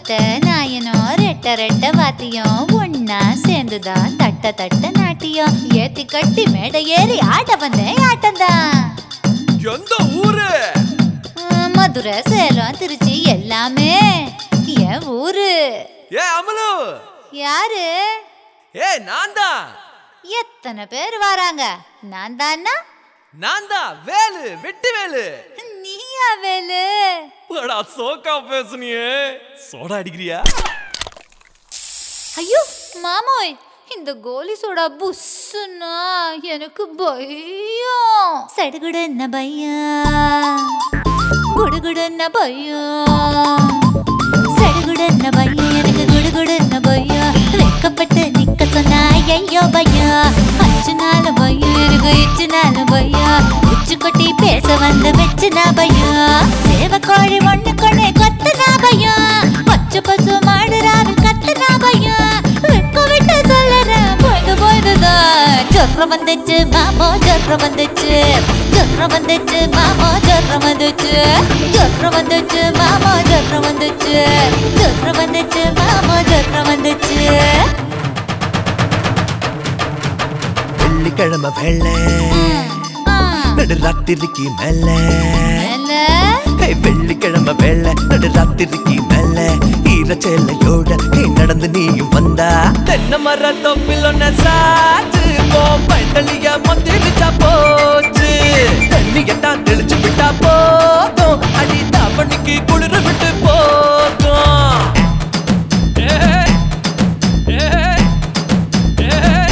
பெத்த நாயனும் ரெட்ட ரெட்ட வாத்தியம் ஒன்னா சேர்ந்துதான் தட்ட தட்ட நாட்டியம் ஏத்தி கட்டி மேடை ஏறி ஆட வந்தேன் ஆட்டம்தான் எந்த ஊரு ஆ, மதுரை சேலம் திருச்சி எல்லாமே என் ஊரு ஏ அமலு யாரு ஏ நான் தான் எத்தனை பேர் வராங்க நான் தானா நான் தான் வேலு வெட்டி வேலு நீயா வேலு போடா சோக்கா பேசுனியே சோடா அடிக்கிறியா ஐயோ மாமோய் இந்த கோலி சோடா புஸ்ஸுன்னா எனக்கு பயம் சடுகுடுன்ன பயம் குடுகுடுன்ன பயம் சடுகுடுன்ன பயம் எனக்கு குடுகுடுன்ன பயம் வெக்கப்பட்டு நிக்க சொன்னா ஐயோ பயம் அச்சு நாள் பயம் எனக்கு இச்சு நாள் பயம் உச்சு கொட்டி பேச வந்து வெச்சுனா பயம் சேவக்கோழி ஒண்ணு கொண்டே கொத்துனா பயம் பச்சை பசு மாடு ராவில் கத்துனா பயம் வெட்க விட்டு சொல்லறேன் போய்து போய்துதான் ஜொரம் வந்துச்சு மாமோ ஜொரம் வந்துச்சு ஜொரம் வந்துச்சு மாமோ ஜொரம் வந்துச்சு ஜொரம் வந்துச்சு மாமோ ஜொரம் வந்துச்சு ஜொரம் வந்துச்சு மாமோ ஜொரம் வந்துச்சு வெள்ளிக்கிழமை வெள்ளை ஆ, நடு ராத்திரிக்கு மேல மேல ஹே, வெள்ளிக்கிழமை வெள்ளை நடு ராத்திரிக்கு மேல ஈரச்சேலையோட ஹே, நடந்து நீயும் வந்தா தென்னை மர தொப்பில் ஒன்ன சாச்சு போ பைத்தளிய மந்திரிச்சா போச்சு தண்ணியை தான் தெளிச்சு விட்டா போதும் அடி தாப்பணிக்கு குளிர விட்டு போகும் ஏய், ஏய், ஏய்.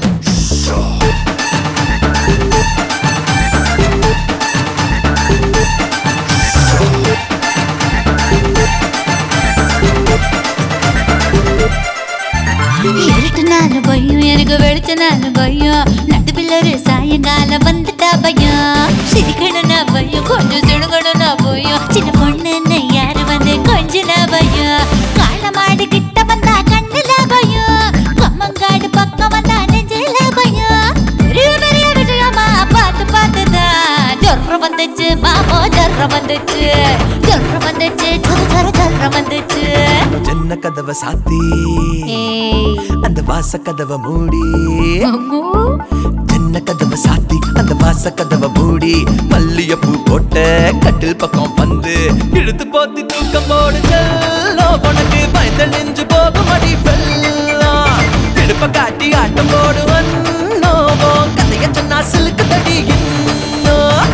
இருட்டுனாலும் பயம் எனக்கு வெளிச்சனாலும் பயம் நடுவில் ஒரு சாயங்காலம் வந்துட்டா பயம் சிரிக்கணும்னா பயம் கொஞ்சம் சிடுகணும்னா பயம் சின்ன பொண்ணுன்னு யாரு வந்து கொஞ்சம் பயம் காலமாடு கிட்ட வந்தா கண்ணுல பயம் கம்மங்காடு பக்கம் வந்தா நெஞ்சில பயம் பெரிய பெரிய விஷயமா பார்த்து பார்த்துதான் ஜொரம் வந்துச்சு மாமோ ஜொரம் வந்துச்சு ஜொரம் வந்துச்சு ஜொர ஜொர ஜொரம் வந்துச்சு ஜன்ன கதவை சாத்தி ஏய் அந்த வாச கதவை மூடி அம்மு ஜன்ன கதவை சாத்தி அந்த வாச கதவை மூடி மல்லியப்பூ போட்ட கட்டில் பக்கம் வந்து இழுத்து போத்தி தூக்கம் போடு செல்லம் உனக்கு பயந்த நெஞ்சு போகும் அடி வெள்ளம் இடுப்ப காட்டி ஆட்டம் போடு வண்ணோவோ கதைய சொன்னா சிலுக்கு தடி இன்னும்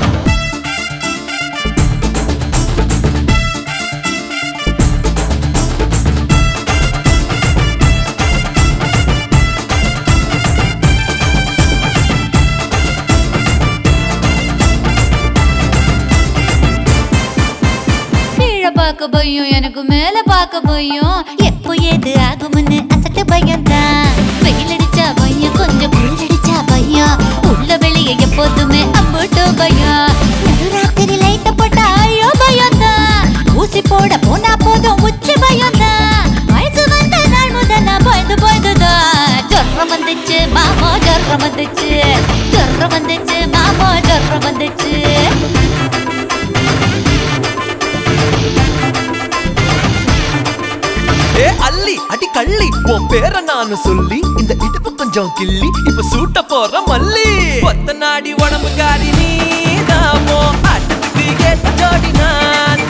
கீழே பார்க்க பயம் எனக்கு மேல பார்க்க பயம் எப்போ ஏது ஆகும்னு அசட்டு பயம் தான் வெயில் அடிச்சா பயம் கொஞ்சம் குளிர் அடிச்சா பயம் உள்ள வெளியே எப்போதுமே அம்புட்டு பயம் நடுராத்திரி லைட்ட போட்டா ஐயோ பயம் தான் ஊசி போட போனா போதும் உச்சி பயம் தான் வயசு வந்த நாள் முதல் நான் பயந்து பயந்துதான் ஜொரம் வந்துச்சு மாமோ ஜொரம் வந்துச்சு ஜொரம் வந்துச்சு மாமோ ஜொரம் வந்துச்சு ஏ அள்ளி அடி கள்ளி உன் பேரை நானு சொல்லி இந்த இடுப்பு கொஞ்சம் கிள்ளி இப்ப சூட்ட போற மல்லி ஒத்த நாடி உடம்பு காரி நீ ஆட்டத்துக்கு ஏத்த ஜோடி நான்